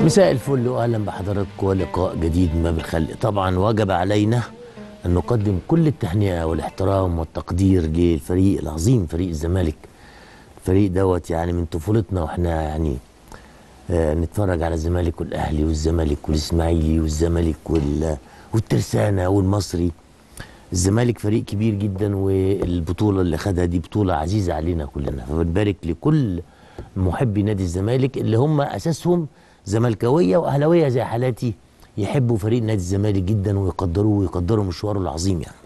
مساء الفل واهلا بحضراتكم ولقاء جديد ما بالخلق طبعا وجب علينا ان نقدم كل التهنئه والاحترام والتقدير للفريق العظيم فريق الزمالك الفريق دوت يعني من طفولتنا واحنا يعني آه نتفرج على الزمالك والاهلي والزمالك والاسماعيلي والزمالك وال والترسانه والمصري الزمالك فريق كبير جدا والبطوله اللي خدها دي بطوله عزيزه علينا كلنا فبنبارك لكل محبي نادي الزمالك اللي هم اساسهم زملكاويه واهلاويه زي حالاتي يحبوا فريق نادي الزمالك جدا ويقدروه ويقدروا مشواره العظيم يعني